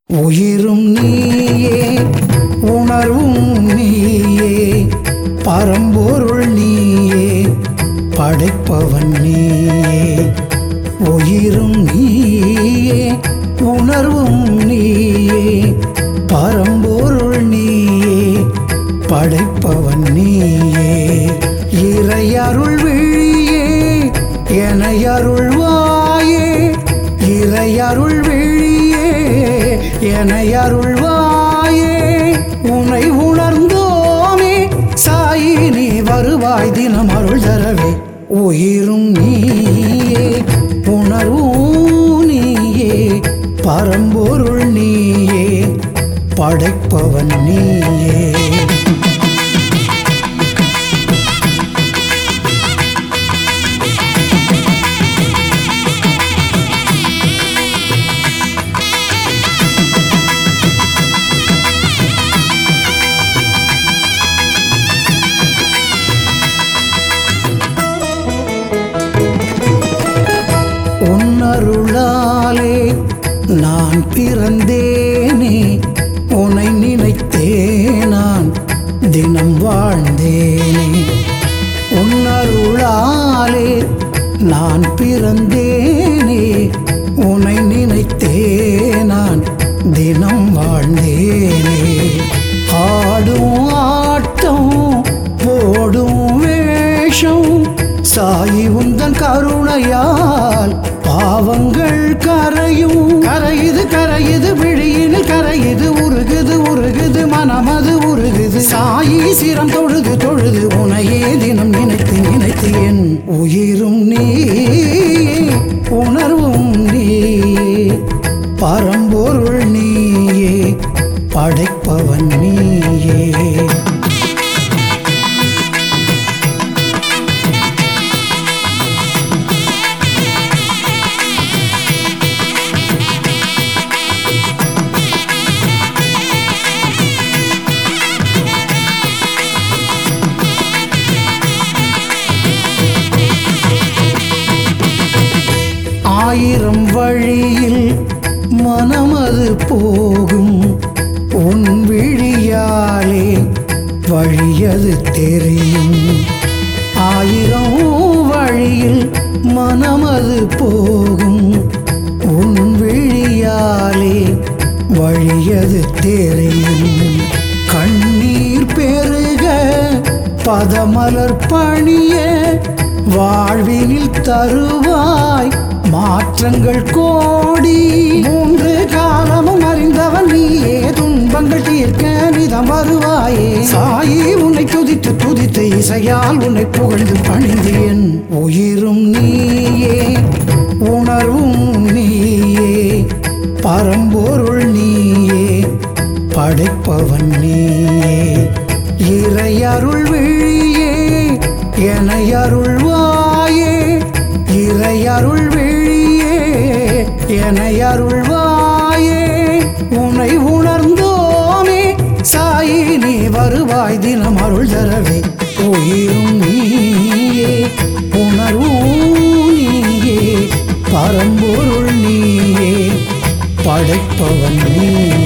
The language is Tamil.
உயிரும் நீயே உணர்வும் நீயே பரம்பொருள் நீயே படைப்பவன் நீயே உயிரும் நீயே உணர்வும் நீயே பரம்பொருள் நீயே படைப்பவன் நீயே இறையருள் விழியே எனையருள்வாயே இறையருள் விழியே எனையருள்வாயே உன்னை உணர்ந்தோமே சாயி நீ வருவாய் தினம் அருள் தரவே உயிரும் நீயே உணர்வும் நீயே பரம்பொருள் நீயே படைப்பவன் நீயே உன்னருளாலே நான் பிறந்தேனே உன்னை நினைத்தே நான் தினம் வாழ்ந்தேனே உன்னருளாலே நான் பிறந்தேனே உன்னை நினைத்தே நான் தினம் வாழ்ந்தேனே ஆடும் ஆட்டம் போடும் வேஷம் சாயி உந்தன் கருணையால் பாவங்கள் கரையும் கரையுது கரையுது விழியினில் கரையுது உருகுது உருகுது மனமது உருகுது சாயி சிரம் தொழுது தொழுது உனையே தினம் நினைத்து நினைத்து என் உயிரும் நீயே உணர்வும் நீயே பரம்பொருள் நீயே படைப்பவன் நீயே ஆயிரம் வழியில் மனமது போகும் உன் விழியாலே வழியது தெரியும் ஆயிரம் வழியில் மனமது போகும் உன் விழியாலே வழியது தெரியும் கண்ணீர் பெருக பதமலர் பணிய வாழ்வினில் தருவாய் மாற்றங்கள் கோடி மூன்று காலமும் அறிந்தவன் நீயே துன்பங்கள் தீர்க்க நிதம் வருவாயே சாயி உன்னை துதித்து துதித்து இசையால் உன்னை புகழ்ந்து பணிந்து என் உயிரும் நீயே உணர்வும் நீயே பரம்பொருள் நீயே படைப்பவன் நீயே இறையருள் விழியே எனையருள்வாயே இறையருள் விழியே எனையருள்வாயே உன்னை உணர்ந்தோமே சாயி நீ வருவாய் தினம் அருள் தரவே உயிரும் நீயே உணர்வும் நீயே பரம்பொருள் நீயே படைப்பவன் நீயே